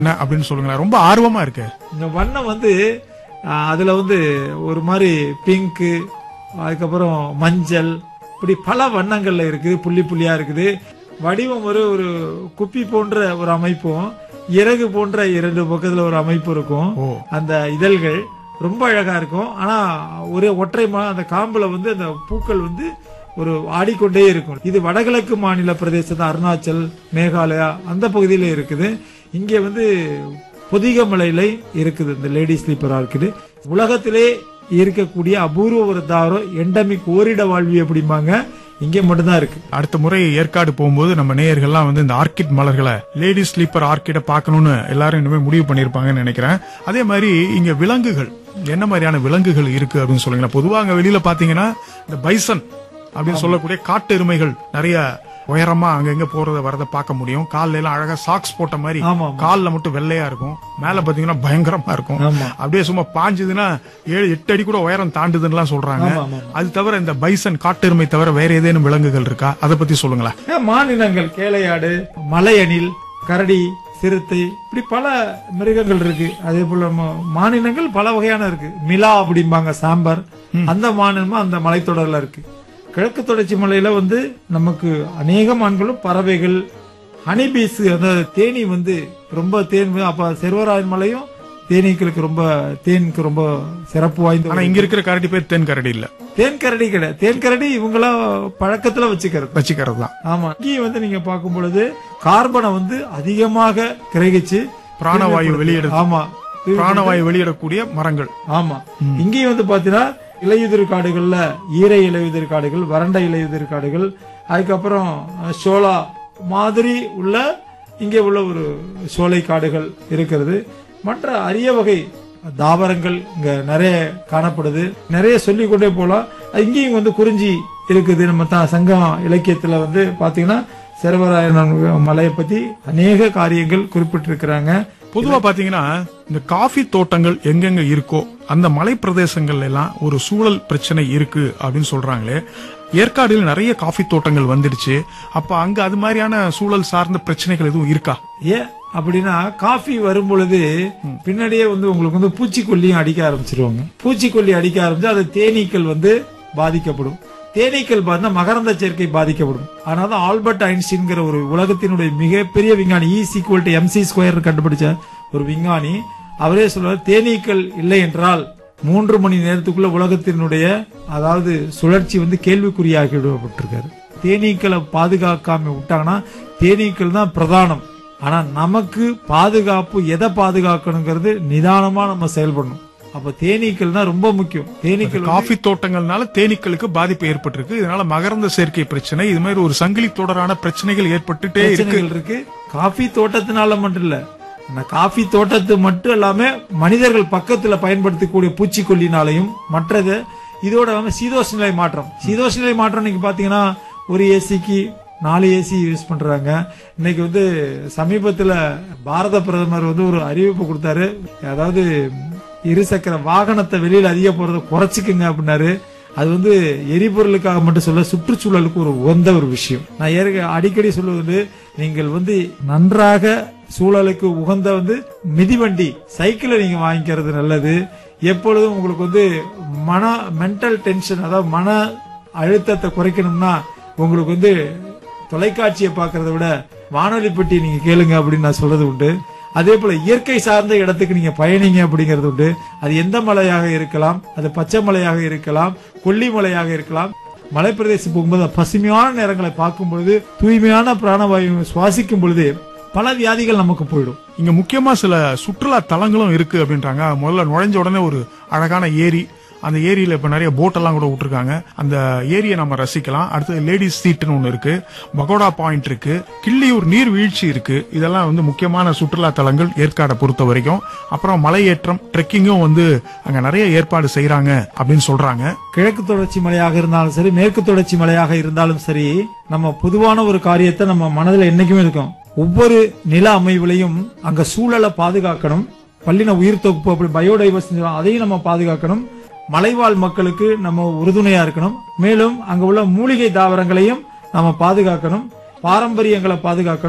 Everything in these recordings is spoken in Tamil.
என்ன அப்படின்னு சொல்லுங்களேன் ரொம்ப ஆர்வமா இருக்கு இந்த வண்ணம் வந்து ஆஹ், அதுல வந்து ஒரு மாதிரி பிங்க்கு அதுக்கப்புறம் மஞ்சள் இப்படி பல வண்ணங்கள்ல இருக்குது புள்ளி புள்ளியா இருக்குது வடிவம் ஒரு ஒரு குப்பி போன்ற ஒரு அமைப்பும் இறகு போன்ற இரண்டு பக்கத்துல ஒரு அமைப்பு இருக்கும் ஓ அந்த இதழ்கள் ரொம்ப அழகா இருக்கும் ஆனா ஒரு ஒற்றை மா அந்த காம்புல வந்து அந்த பூக்கள் வந்து ஒரு ஆடிக்கொண்டே இருக்கும் இது வடகிழக்கு மாநில பிரதேசம் அருணாச்சல் மேகாலயா அந்த பகுதியில இருக்குது இங்கே வந்து பொதிகமலையில இருக்குது இந்த லேடி ஸ்லீப்பர் ஆர்க்கிடு உலகத்திலே இருக்கக்கூடிய அபூர்வ ஒரு தாவரம் எண்டமிக் ஓரிட வாழ்வி அப்படிம்பாங்க இங்கே மட்டும்தான் இருக்கு அடுத்த முறை ஏற்காடு போகும்போது நம்ம நேயர்கள்லாம் வந்து இந்த ஆர்கிட் மலர்களை லேடி ஸ்லீப்பர் ஆர்கிட பார்க்கணும்னு எல்லாரும் இனிமே முடிவு பண்ணிருப்பாங்கன்னு நினைக்கிறேன் அதே மாதிரி இங்க விலங்குகள் என்ன மாதிரியான விலங்குகள் இருக்கு அப்படின்னு சொல்லுங்களேன் பொதுவா அங்க வெளியில பாத்தீங்கன்னா இந்த பைசன் அப்படின்னு சொல்லக்கூடிய காட்டு எருமைகள் நிறைய உயரமா அங்கங்க போறத வரத பார்க்க முடியும் கால்ல எல்லாம் அழகா சாக்ஸ் போட்ட மாதிரி ஆமா, ஆமா. கால்ல மட்டும் வெள்ளையா இருக்கும் மேல பாத்தீங்கன்னா பயங்கரமா இருக்கும் ஆமா அப்படியே சும்மா பாஞ்சதுன்னா ஏழு எட்டு அடி கூட உயரம் தாண்டுதுன்னு சொல்றாங்க ஆமா ஆமா அது தவிர இந்த பைசன் காட்டெருமை தவிர வேற ஏதேனும் விலங்குகள் இருக்கா அதை பத்தி சொல்லுங்களேன் ஏன் மானினங்கள் கேளையாடு மலையணில் கரடி சிறுத்தை இப்படி பல மிருகங்கள் இருக்கு அதே போல ம- மானினங்கள் பல வகையான இருக்கு மிலா அப்படிம்பாங்க சாம்பார் அந்த மானினமும் அந்த மலைத்தொடர்ல இருக்கு கிழக்கு தொடர்ச்சி மலையில வந்து நமக்கு அநேக மான்களும் பறவைகள் ஹனிபீஸ் அந்த தேனி வந்து ரொம்ப தேன் அப்ப செர்வராயன் மலையும் தேனீக்களுக்கு ரொம்ப தேனுக்கு ரொம்ப சிறப்பு வாய்ந்த ஆனா ஒரு- இங்க இருக்கிற கரடி பேர் தென் கரடி இல்ல தேன் கரடி கிடையாது தேன் கரடி இவங்கள பழக்கத்துல வச்சுக்கிறது வச்சுக்கிறது தான் ஆமா இங்கேயும் வந்து நீங்க பார்க்கும் பொழுது கார்பனை வந்து அதிகமாக கிரகிச்சு பிராணவாயு வெளியிட ஆமா பிராணவாயு வெளியிடக்கூடிய மரங்கள் ஆமா இங்கேயும் வந்து பாத்தீங்கன்னா இலையுதிர் காடுகள்ல ஈரை இலையுதிர் காடுகள் வறண்ட இலையுதிர் காடுகள் அதுக்கப்புறம் அஹ், சோளா மாதிரி உள்ள இங்கே உள்ள ஒரு சோலை காடுகள் இருக்கிறது மற்ற அரிய வகை தாவரங்கள் இங்க நிறைய காணப்படுது நிறைய சொல்லிக் கொண்டே போலாம் அது இங்கேயும் வந்து குறிஞ்சி இருக்குது நம்ம தான் சங்கம் இலக்கியத்துல வந்து பாத்தீங்கன்னா செரவராயன் மலையை பத்தி அநேக காரியங்கள் குறிப்பிட்டிருக்கிறாங்க பொதுவா பாத்தீங்கன்னா இந்த காஃபி தோட்டங்கள் எங்கெங்க இருக்கோ அந்த மலை பிரதேசங்கள்ல எல்லாம் ஒரு சூழல் பிரச்சனை இருக்கு அப்படின்னு சொல்றாங்களே ஏற்காடுல நிறைய காஃபி தோட்டங்கள் வந்துடுச்சு அப்ப அங்க அது மாதிரியான சூழல் சார்ந்த பிரச்சனைகள் எதுவும் இருக்கா ஏன் அப்படின்னா காஃபி வரும் பொழுது பின்னாடியே வந்து உங்களுக்கு வந்து பூச்சிக்கொல்லியும் அடிக்க ஆரம்பிச்சிருவாங்க பூச்சிக்கொல்லி அடிக்க ஆரம்பிச்சு அது தேனீக்கள் வந்து பாதிக்கப்படும் தேனீக்கள் பார்த்தா மகரந்த சேர்க்கை பாதிக்கப்படும் அதனால தான் ஆல்பர்ட் ஐன்ஸ்டீன்கிற ஒரு உலகத்தினுடைய மிகப்பெரிய விஞ்ஞானி E equal to MC square கண்டுபிடிச்ச ஒரு விஞ்ஞானி அவரே சொல்றார் தேனீக்கள் இல்லை என்றால் மூன்று மணி நேரத்துக்குள்ள உலகத்தினுடைய அதாவது சுழற்சி வந்து கேள்விக்குறியாகி விடப்பட்டிருக்காரு தேனீக்களை பாதுகாக்காம விட்டாங்கன்னா தேனீக்கள் தான் பிரதானம் ஆனா நமக்கு பாதுகாப்பு எதை பாதுகாக்கணுங்கிறது நிதானமா நம்ம செயல்படணும் அப்ப தேனீக்கள் தான் ரொம்ப முக்கியம் தேனீக்கள் வந்து- காஃபி தோட்டங்கள்னால தேனீக்களுக்கு பாதிப்பு ஏற்பட்டிருக்கு இதனால மகரந்த சேர்க்கை பிரச்சனை இது மாதிரி ஒரு சங்கிலி தொடரான பிரச்சனைகள் ஏற்பட்டுட்டே இருக்கு பிரச்சனைகள் இருக்கு காஃபி தோட்டத்தினால மட்டும் இல்ல இந்த காஃபி தோட்டத்து மட்டும் இல்லாம மனிதர்கள் பக்கத்துல பயன்படுத்தக்கூடிய பூச்சிக்கொல்லினாலையும் மற்றது இதோட வந்து சீதோஷ நிலை மாற்றம் சீதோஷ நிலை மாற்றம் இன்னைக்கு பாத்தீங்கன்னா ஒரு ஏசிக்கு நாலு ஏசி யூஸ் பண்றாங்க இன்னைக்கு வந்து சமீபத்துல பாரத பிரதமர் வந்து ஒரு அறிவிப்பு கொடுத்தாரு அதாவது இருசக்கர வாகனத்தை வெளியில அதிக போறதை குறைச்சிக்குங்க அப்படின்னாரு அது வந்து எரிபொருளுக்காக மட்டும் சொல்ல சுற்றுச்சூழலுக்கு ஒரு உகந்த ஒரு விஷயம் நான் ஏற்க அடிக்கடி சொல்லுவது வந்து, நீங்கள் வந்து நன்றாக சூழலுக்கு உகந்த வந்து மிதிவண்டி சைக்கிளை நீங்க வாங்கிக்கிறது நல்லது எப்பொழுதும் உங்களுக்கு வந்து மன மென்டல் டென்ஷன் அதாவது மன அழுத்தத்தை குறைக்கணும்னா உங்களுக்கு வந்து தொலைக்காட்சியை பார்க்கறத விட வானொலி பெட்டி நீங்க கேளுங்க அப்படின்னு நான் சொல்றது உண்டு அதே போல இயற்கை சார்ந்த இடத்துக்கு நீங்க பயணிங்க அப்படிங்கிறது உண்டு அது எந்த மலையாக இருக்கலாம் அது பச்சை மலையாக இருக்கலாம் கொல்லி மலையாக இருக்கலாம் மலைப்பிரதேசம் போகும்போது அந்த பசுமையான நேரங்களை பார்க்கும் பொழுது தூய்மையான பிராணவாயு சுவாசிக்கும் பொழுது பல வியாதிகள் நமக்கு போயிடும் இங்க முக்கியமா சில சுற்றுலா தலங்களும் இருக்கு அப்படின்றாங்க முதல்ல நுழைஞ்ச உடனே ஒரு அழகான ஏரி அந்த ஏரியில இப்ப நிறைய போட் எல்லாம் கூட விட்டுருக்காங்க அந்த ஏரியை நம்ம ரசிக்கலாம் அடுத்தது லேடிஸ் சீட்னு ஒண்ணு இருக்கு பகோடா பாயிண்ட் இருக்கு கிள்ளியூர் நீர்வீழ்ச்சி இருக்கு இதெல்லாம் வந்து முக்கியமான சுற்றுலா தலங்கள் ஏற்காடை பொறுத்த வரைக்கும் அப்புறம் மலையேற்றம் ட்ரெக்கிங்கும் வந்து அங்க நிறைய ஏற்பாடு செய்யறாங்க அப்படின்னு சொல்றாங்க கிழக்கு தொடர்ச்சி மலையாக இருந்தாலும் சரி மேற்கு தொடர்ச்சி மலையாக இருந்தாலும் சரி நம்ம பொதுவான ஒரு காரியத்தை நம்ம மனதில் என்னைக்குமே இருக்கும் ஒவ்வொரு நில அமைவுலையும் அங்க சூழலை பாதுகாக்கணும் பல்லின உயிர் தொகுப்பு அப்படி பயோடைவர்சிட்டி அதையும் நம்ம பாதுகாக்கணும் மலைவாழ் மக்களுக்கு நம்ம உறுதுணையா இருக்கணும் மேலும் அங்க உள்ள மூலிகை தாவரங்களையும் நம்ம பாதுகாக்கணும் பாரம்பரியங்களை பாதுகாக்கணும்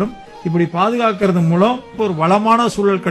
இப்படி பாதுகாக்கிறது மூலம் ஒரு வளமான சூழல்